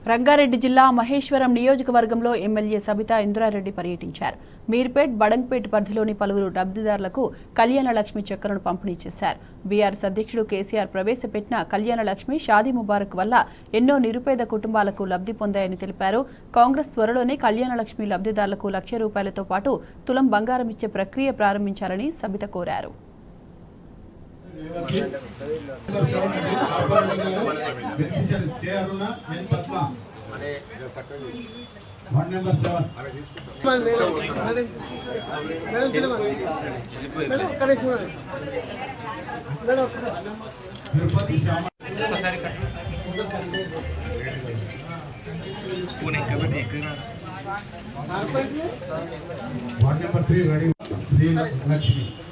రంగారెడ్డి జిల్లా మహేశ్వరం నియోజకవర్గంలో ఎమ్మెల్యే సబితా ఇంద్రారెడ్డి పర్యటించారు మీర్పేట్ బడంగ్పేట్ పరిధిలోని పలువురు లబ్ధిదారులకు కళ్యాణ లక్ష్మి చెక్కులను పంపిణీ చేశారు బీఆర్ఎస్ అధ్యక్షుడు కేసీఆర్ ప్రవేశపెట్టిన కళ్యాణ లక్ష్మి షాదీ ముబారక్ వల్ల ఎన్నో నిరుపేద కుటుంబాలకు లబ్ధి పొందాయని తెలిపారు కాంగ్రెస్ త్వరలోనే కళ్యాణ లక్ష్మి లబ్ధిదారులకు లక్ష రూపాయలతో పాటు తులం బంగారం ఇచ్చే ప్రక్రియ ప్రారంభించాలని సబిత కోరారు K Aruna N Padma one number seven Tirupati Shyama one number three Reddy Sri Lakshmi